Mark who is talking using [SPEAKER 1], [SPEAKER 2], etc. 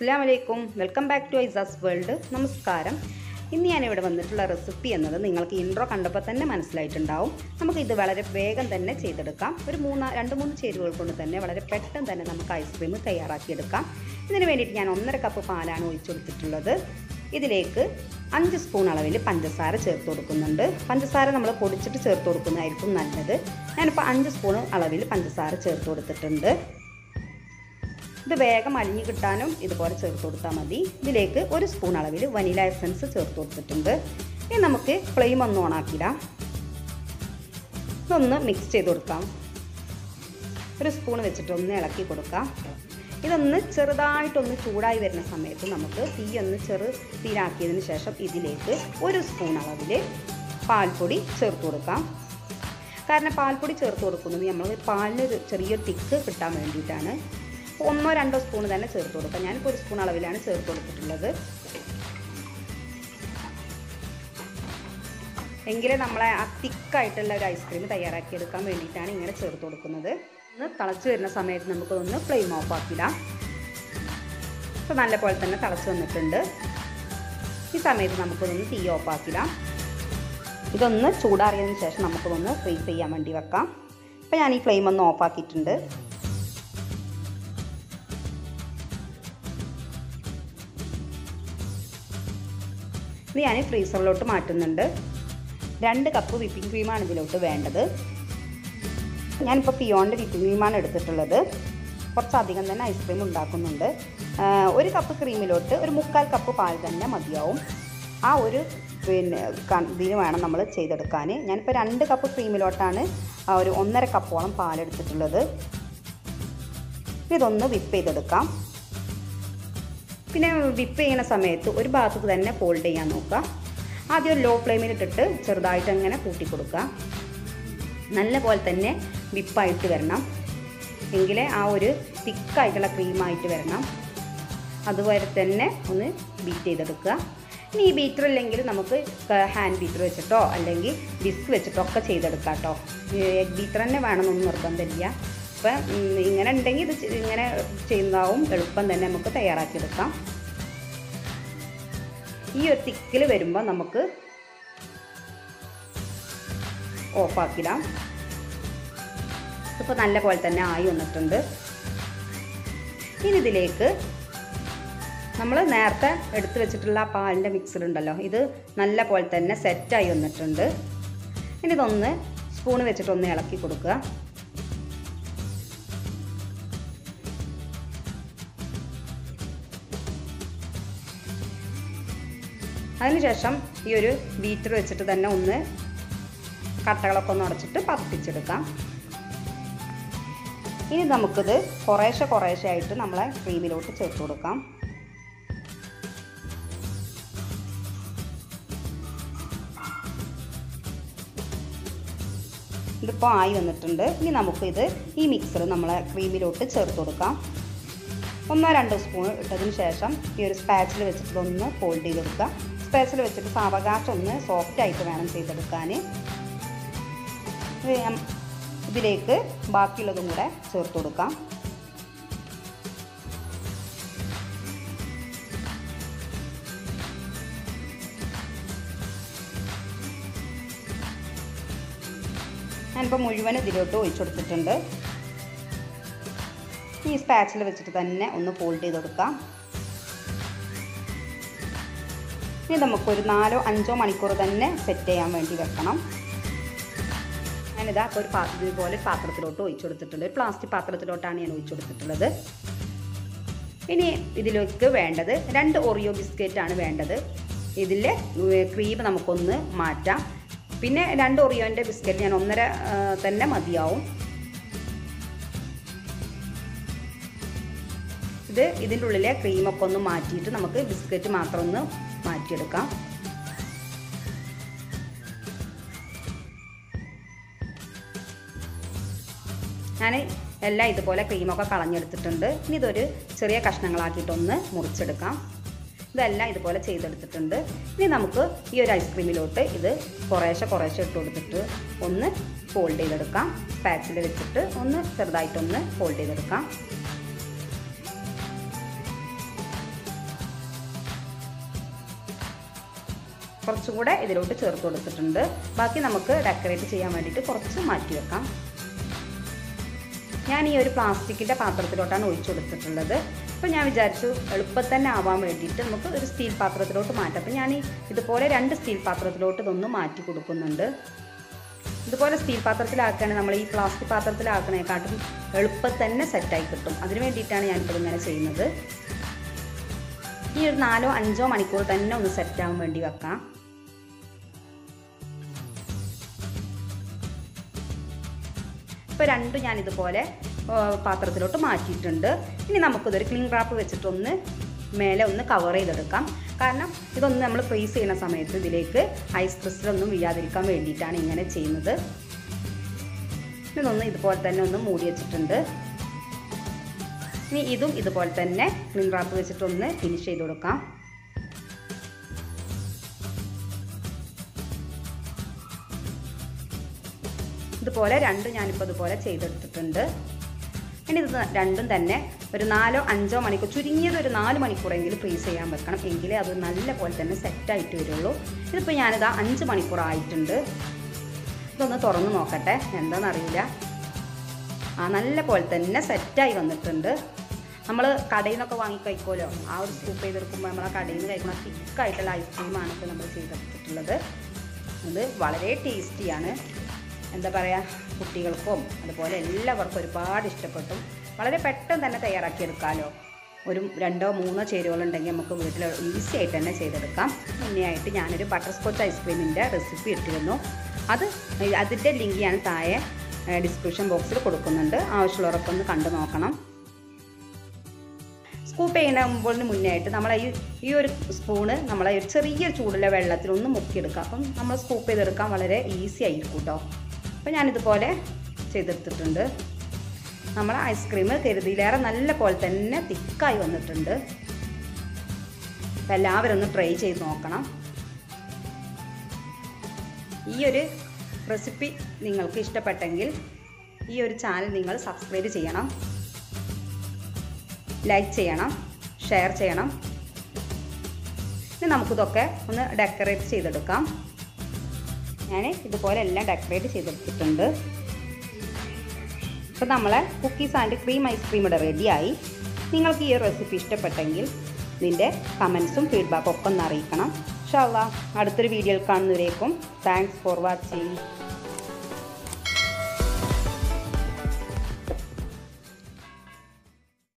[SPEAKER 1] അസ്സാം വലൈക്കും welcome back to ഐസാസ് വേൾഡ് നമസ്കാരം ഇന്ന് ഞാനിവിടെ വന്നിട്ടുള്ള റെസിപ്പി എന്നത് നിങ്ങൾക്ക് ഇൻട്രോ കണ്ടപ്പോൾ തന്നെ മനസ്സിലായിട്ടുണ്ടാവും നമുക്ക് ഇത് വളരെ വേഗം തന്നെ ചെയ്തെടുക്കാം ഒരു മൂന്ന് രണ്ട് മൂന്ന് ചേരുവകൾ കൊണ്ട് തന്നെ വളരെ പെട്ടെന്ന് തന്നെ നമുക്ക് ഐസ്ക്രീം തയ്യാറാക്കിയെടുക്കാം ഇതിന് വേണ്ടിയിട്ട് ഞാൻ ഒന്നര കപ്പ് പാലാണ് ഒഴിച്ചു കൊടുത്തിട്ടുള്ളത് ഇതിലേക്ക് അഞ്ച് സ്പൂൺ അളവിൽ പഞ്ചസാര ചേർത്ത് കൊടുക്കുന്നുണ്ട് പഞ്ചസാര നമ്മൾ പൊടിച്ചിട്ട് ചേർത്ത് കൊടുക്കുന്നതായിരിക്കും നല്ലത് ഞാനിപ്പോൾ അഞ്ച് സ്പൂൺ അളവിൽ പഞ്ചസാര ചേർത്ത് കൊടുത്തിട്ടുണ്ട് ഇത് വേഗം അലിഞ്ഞ് കിട്ടാനും ഇതുപോലെ ചേർത്ത് കൊടുത്താൽ മതി ഇതിലേക്ക് ഒരു സ്പൂൺ അളവിൽ വനില എസൻസ് ചേർത്ത് കൊടുത്തിട്ടുണ്ട് ഇനി നമുക്ക് ഫ്ലെയിം ഒന്ന് ഓണാക്കിടാം ഇതൊന്ന് മിക്സ് ചെയ്ത് കൊടുക്കാം ഒരു സ്പൂൺ വെച്ചിട്ട് ഒന്ന് ഇളക്കി കൊടുക്കാം ഇതൊന്ന് ചെറുതായിട്ടൊന്ന് ചൂടായി വരുന്ന സമയത്ത് നമുക്ക് തീ ഒന്ന് ചെറു തീരാക്കിയതിന് ശേഷം ഇതിലേക്ക് ഒരു സ്പൂൺ അളവിൽ പാൽപ്പൊടി ചേർത്ത് കൊടുക്കാം കാരണം പാൽപ്പൊടി ചേർത്ത് കൊടുക്കുന്നത് നമ്മൾ പാലിനൊരു ചെറിയൊരു തിക്ക് കിട്ടാൻ വേണ്ടിയിട്ടാണ് ഒന്നോ രണ്ടോ സ്പൂൺ തന്നെ ചേർത്ത് കൊടുക്കാം ഞാനിപ്പോൾ ഒരു സ്പൂൺ അളവിലാണ് ചേർത്ത് കൊടുത്തിട്ടുള്ളത് എങ്കിലേ നമ്മളെ ആ തിക്കായിട്ടുള്ള ഒരു ഐസ്ക്രീം തയ്യാറാക്കിയെടുക്കാൻ വേണ്ടിയിട്ടാണ് ഇങ്ങനെ ചേർത്ത് കൊടുക്കുന്നത് ഒന്ന് തിളച്ച് വരുന്ന സമയത്ത് നമുക്കൊന്ന് ഫ്ലെയിം ഓഫ് ആക്കിടാം ഇപ്പോൾ നല്ല പോലെ തന്നെ തിളച്ച് വന്നിട്ടുണ്ട് ഈ സമയത്ത് നമുക്കൊന്ന് തീ ഓഫ് ആക്കിടാം ഇതൊന്ന് ചൂടാറിയതിന് ശേഷം നമുക്കൊന്ന് ഫ്രീസ് ചെയ്യാൻ വേണ്ടി വെക്കാം അപ്പോൾ ഞാൻ ഈ ഫ്ലെയിം ഒന്ന് ഓഫ് ആക്കിയിട്ടുണ്ട് ഇത് ഞാൻ ഫ്രീസറിലോട്ട് മാറ്റുന്നുണ്ട് രണ്ട് കപ്പ് വിപ്പിംഗ് ക്രീമാണ് ഇതിലോട്ട് വേണ്ടത് ഞാനിപ്പോൾ പിയോണിൻ്റെ വിപ്പിംഗ് ക്രീമാണ് എടുത്തിട്ടുള്ളത് കുറച്ചധികം തന്നെ ഐസ്ക്രീം ഉണ്ടാക്കുന്നുണ്ട് ഒരു കപ്പ് ക്രീമിലോട്ട് ഒരു മുക്കാൽ കപ്പ് പാൽ തന്നെ മതിയാവും ആ ഒരു പിന്നെ ഇതിന് വേണം നമ്മൾ ചെയ്തെടുക്കാൻ ഞാനിപ്പോൾ രണ്ട് കപ്പ് ക്രീമിലോട്ടാണ് ഒരു ഒന്നര കപ്പോളം പാലെടുത്തിട്ടുള്ളത് ഇതൊന്ന് വിപ്പ് ചെയ്തെടുക്കാം പിന്നെ വിപ്പ് ചെയ്യുന്ന സമയത്ത് ഒരു ഭാഗത്ത് തന്നെ ഫോൾഡ് ചെയ്യാൻ നോക്കുക ആദ്യം ലോ ഫ്ലെയിമിൽ ഇട്ടിട്ട് ചെറുതായിട്ട് അങ്ങനെ കൂട്ടി കൊടുക്കുക നല്ല പോലെ തന്നെ വിപ്പായിട്ട് വരണം എങ്കിലേ ആ ഒരു തിക്കായിട്ടുള്ള ക്രീമായിട്ട് വരണം അതുവരെ തന്നെ ഒന്ന് ബീറ്റ് ചെയ്തെടുക്കുക ഇനി ഈ ബീറ്റർ ഇല്ലെങ്കിൽ നമുക്ക് ഹാൻഡ് ബീറ്റർ വെച്ചിട്ടോ അല്ലെങ്കിൽ വിസ്ക് വെച്ചിട്ടോ ഒക്കെ ചെയ്തെടുക്കാം കേട്ടോ എഗ് ബീറ്റർ തന്നെ വേണമെന്നൊന്നും നിർബന്ധമില്ല അപ്പം ഇങ്ങനെ ഉണ്ടെങ്കിൽ ഇത് ഇങ്ങനെ ചെയ്യുന്നതാവും എളുപ്പം തന്നെ നമുക്ക് തയ്യാറാക്കിയെടുക്കാം ഈ ഒരു തിക്കിൽ വരുമ്പോൾ നമുക്ക് ഓഫാക്കിടാം ഇപ്പോൾ നല്ല പോലെ തന്നെ ആയി വന്നിട്ടുണ്ട് ഇനി ഇതിലേക്ക് നമ്മൾ നേരത്തെ എടുത്തു വെച്ചിട്ടുള്ള ആ പാലിൻ്റെ മിക്സർ ഉണ്ടല്ലോ ഇത് നല്ല പോലെ തന്നെ സെറ്റായി വന്നിട്ടുണ്ട് ഇനി ഇതൊന്ന് സ്പൂൺ വെച്ചിട്ടൊന്ന് ഇളക്കി കൊടുക്കുക അതിനുശേഷം ഈ ഒരു ബീറ്റർ വെച്ചിട്ട് തന്നെ ഒന്ന് കട്ടകളൊക്കെ ഒന്ന് ഉടച്ചിട്ട് പതിപ്പിച്ചെടുക്കാം ഇനി നമുക്കിത് കുറേശ്ശെ കുറേശ്ശെ ആയിട്ട് നമ്മളെ ക്രീമിലോട്ട് ചേർത്ത് കൊടുക്കാം ഇതിപ്പോൾ ആയി വന്നിട്ടുണ്ട് ഇനി നമുക്കിത് ഈ മിക്സർ നമ്മളെ ക്രീമിലോട്ട് ചേർത്ത് കൊടുക്കാം ഒന്നോ രണ്ടോ സ്പൂൺ ഇട്ടതിന് ശേഷം ഈ ഒരു സ്പാച്ചിൽ വെച്ചിട്ട് ഒന്ന് ഫോൾഡ് ചെയ്തെടുക്കുക സ്പാച്ചിൽ വെച്ചിട്ട് സാവകാശം ഒന്ന് സോഫ്റ്റ് ആയിട്ട് വേണം ചെയ്തെടുക്കാൻ ഇതിലേക്ക് ബാക്കിയുള്ളതും കൂടെ ചേർത്ത് കൊടുക്കാം ഞാനിപ്പോൾ മുഴുവൻ ഇതിലോട്ട് ഒഴിച്ചു കൊടുത്തിട്ടുണ്ട് ഈ സ്പാച്ചിൽ വെച്ചിട്ട് തന്നെ ഒന്ന് ഫോൾഡ് ചെയ്ത് കൊടുക്കാം ഇനി നമുക്കൊരു നാലോ അഞ്ചോ മണിക്കൂർ തന്നെ സെറ്റ് ചെയ്യാൻ വേണ്ടി വെക്കണം ഞാനിതാ ഒരു പാത്രം ഇതുപോലെ പാത്രത്തിലോട്ട് ഒഴിച്ചു കൊടുത്തിട്ടുണ്ട് ഒരു പ്ലാസ്റ്റിക് പാത്രത്തിലോട്ടാണ് ഞാൻ ഒഴിച്ചു കൊടുത്തിട്ടുള്ളത് ഇനി ഇതിലേക്ക് വേണ്ടത് രണ്ട് ഓറിയോ ബിസ്ക്കറ്റാണ് വേണ്ടത് ഇതിൽ ക്രീം നമുക്കൊന്ന് മാറ്റാം പിന്നെ രണ്ട് ഒറിയോൻ്റെ ബിസ്ക്കറ്റ് ഞാൻ ഒന്നര തന്നെ മതിയാവും ഇത് ഇതിൻ്റെ ഉള്ളിലെ ക്രീമൊക്കെ ഒന്ന് മാറ്റിയിട്ട് നമുക്ക് ബിസ്ക്കറ്റ് മാത്രം ഒന്ന് മാറ്റിയെടുക്കാം ഞാൻ എല്ലാം ഇതുപോലെ ക്രീമൊക്കെ കളഞ്ഞെടുത്തിട്ടുണ്ട് ഇനി ഇതൊരു ചെറിയ കഷ്ണങ്ങളാക്കിയിട്ടൊന്ന് മുറിച്ചെടുക്കാം ഇതെല്ലാം ഇതുപോലെ ചെയ്തെടുത്തിട്ടുണ്ട് ഇനി നമുക്ക് ഈ ഒരു ഐസ്ക്രീമിലോട്ട് ഇത് കുറേശ്ശെ കുറേശ്ശെ ഇട്ട് കൊടുത്തിട്ട് ഒന്ന് ഫോൾഡ് ചെയ്തെടുക്കാം പാച്ചിൽ വെച്ചിട്ട് ഒന്ന് ചെറുതായിട്ടൊന്ന് ഫോൾഡ് ചെയ്തെടുക്കാം കുറച്ചും കൂടെ ഇതിലോട്ട് ചേർത്ത് കൊടുത്തിട്ടുണ്ട് ബാക്കി നമുക്ക് ഡെക്കറേറ്റ് ചെയ്യാൻ വേണ്ടിയിട്ട് കുറച്ച് മാറ്റി വെക്കാം ഞാൻ ഈ ഒരു പ്ലാസ്റ്റിക്കിൻ്റെ പാത്രത്തിലോട്ടാണ് ഒഴിച്ചു കൊടുത്തിട്ടുള്ളത് അപ്പോൾ ഞാൻ വിചാരിച്ചു എളുപ്പം തന്നെ ആവാൻ വേണ്ടിയിട്ട് നമുക്ക് ഒരു സ്റ്റീൽ പാത്രത്തിലോട്ട് മാറ്റാം അപ്പോൾ ഞാൻ ഈ ഇതുപോലെ രണ്ട് സ്റ്റീൽ പാത്രത്തിലോട്ട് ഇതൊന്ന് മാറ്റി കൊടുക്കുന്നുണ്ട് ഇതുപോലെ സ്റ്റീൽ പാത്രത്തിലാക്കുകയാണെങ്കിൽ നമ്മൾ ഈ പ്ലാസ്റ്റിക് പാത്രത്തിലാക്കണേക്കാട്ടും എളുപ്പം തന്നെ സെറ്റായി കിട്ടും അതിന് വേണ്ടിയിട്ടാണ് ഞാനിപ്പോൾ ഇങ്ങനെ ചെയ്യുന്നത് ഈ ഒരു നാലോ അഞ്ചോ മണിക്കൂർ തന്നെ ഒന്ന് സെറ്റാകാൻ വേണ്ടി വെക്കാം ഇപ്പോൾ രണ്ടും ഞാൻ ഇതുപോലെ പാത്രത്തിലോട്ട് മാറ്റിയിട്ടുണ്ട് ഇനി നമുക്കിതൊരു ക്ലീൻ റാപ്പ് വെച്ചിട്ടൊന്ന് മേലെ ഒന്ന് കവർ ചെയ്തെടുക്കാം കാരണം ഇതൊന്ന് നമ്മൾ ഫ്രീസ് ചെയ്യുന്ന സമയത്ത് ഇതിലേക്ക് ഐസ് ക്രിസ്റ്റലൊന്നും വീഴാതിരിക്കാൻ വേണ്ടിയിട്ടാണ് ഇങ്ങനെ ചെയ്യുന്നത് ഇതൊന്ന് ഇതുപോലെ തന്നെ ഒന്ന് മൂടി വെച്ചിട്ടുണ്ട് ഇനി ഇതും ഇതുപോലെ തന്നെ ക്ലീൻ റാപ്പ് വെച്ചിട്ടൊന്ന് ഫിനിഷ് ചെയ്ത് കൊടുക്കാം ഇതുപോലെ രണ്ടും ഞാനിപ്പോൾ ഇതുപോലെ ചെയ്തെടുത്തിട്ടുണ്ട് ഇനി ഇത് രണ്ടും തന്നെ ഒരു നാലോ അഞ്ചോ മണിക്കൂർ ചുരുങ്ങിയത് ഒരു നാല് മണിക്കൂറെങ്കിലും ഫ്രീസ് ചെയ്യാൻ വെക്കണം എങ്കിലേ അത് നല്ല പോലെ തന്നെ സെറ്റായിട്ട് വരുള്ളൂ ഇതിപ്പോൾ ഞാനിത് അഞ്ച് മണിക്കൂർ ആയിട്ടുണ്ട് ഇതൊന്ന് തുറന്ന് നോക്കട്ടെ എന്താണെന്നറിയില്ല ആ നല്ല പോലെ തന്നെ സെറ്റായി വന്നിട്ടുണ്ട് നമ്മൾ കടയിൽ നിന്നൊക്കെ വാങ്ങി കഴിക്കുമല്ലോ ആ ഒരു സ്കൂപ്പ് ചെയ്തെടുക്കുമ്പോൾ നമ്മൾ ആ കടയിൽ നിന്ന് കഴിക്കുന്ന തിക്കായിട്ടുള്ള ഐസ്ക്രീമാണ് ഇപ്പോൾ നമ്മൾ ചെയ്തെടുത്തിട്ടുള്ളത് അത് വളരെ ടേസ്റ്റിയാണ് എന്താ പറയുക കുട്ടികൾക്കും അതുപോലെ എല്ലാവർക്കും ഒരുപാട് ഇഷ്ടപ്പെട്ടു വളരെ പെട്ടെന്ന് തന്നെ തയ്യാറാക്കിയെടുക്കാമല്ലോ ഒരു രണ്ടോ മൂന്നോ ചേരുവകളുണ്ടെങ്കിൽ നമുക്ക് വീട്ടിൽ ഈസി ആയിട്ട് തന്നെ ചെയ്തെടുക്കാം മുന്നെയായിട്ട് ഞാനൊരു ബട്ടർ സ്കോച്ച് ഐസ്ക്രീമിൻ്റെ റെസിപ്പി ഇട്ടിരുന്നു അത് അതിൻ്റെ ലിങ്ക് ഞാൻ താഴെ ഡിസ്ക്രിപ്ഷൻ ബോക്സിൽ കൊടുക്കുന്നുണ്ട് ആവശ്യമുള്ളവരൊക്കെ ഒന്ന് കണ്ടു നോക്കണം സ്കൂപ്പ് ചെയ്യുന്നതിന് മുന്നേ ആയിട്ട് നമ്മൾ ഈ ഈ ഒരു സ്പൂണ് നമ്മളെ ഒരു ചെറിയ ചൂടുള്ള വെള്ളത്തിൽ ഒന്ന് മുക്കിയെടുക്കുക അപ്പം നമ്മൾ സ്കൂപ്പ് ചെയ്തെടുക്കാൻ വളരെ ഈസി ആയിരിക്കും കേട്ടോ അപ്പോൾ ഞാനിതുപോലെ ചെയ്തെടുത്തിട്ടുണ്ട് നമ്മൾ ഐസ്ക്രീം കരുതിയിലേറെ നല്ല പോലെ തന്നെ തിക്കായി വന്നിട്ടുണ്ട് അപ്പോൾ എല്ലാവരും ഒന്ന് ട്രൈ ചെയ്ത് നോക്കണം ഈ ഒരു റെസിപ്പി നിങ്ങൾക്ക് ഇഷ്ടപ്പെട്ടെങ്കിൽ ഈ ഒരു ചാനൽ നിങ്ങൾ സബ്സ്ക്രൈബ് ചെയ്യണം ലൈക്ക് ചെയ്യണം ഷെയർ ചെയ്യണം ഇനി നമുക്കിതൊക്കെ ഒന്ന് ഡെക്കറേറ്റ് ചെയ്തെടുക്കാം ഞാൻ ഇതുപോലെ എല്ലാം ഡെക്കറേറ്റ് ചെയ്തെടുത്തിട്ടുണ്ട് അപ്പോൾ നമ്മളെ കുക്കീസ് ആൻഡ് ക്രീം ഐസ്ക്രീം ഇവിടെ റെഡിയായി നിങ്ങൾക്ക് ഈ റെസിപ്പി ഇഷ്ടപ്പെട്ടെങ്കിൽ ഇതിൻ്റെ കമൻസും ഫീഡ്ബാക്കും ഒക്കെ ഒന്ന് അറിയിക്കണം ഷാ അടുത്തൊരു വീഡിയോയിൽ കാണുന്നവരേക്കും താങ്ക്സ് ഫോർ വാച്ചിങ്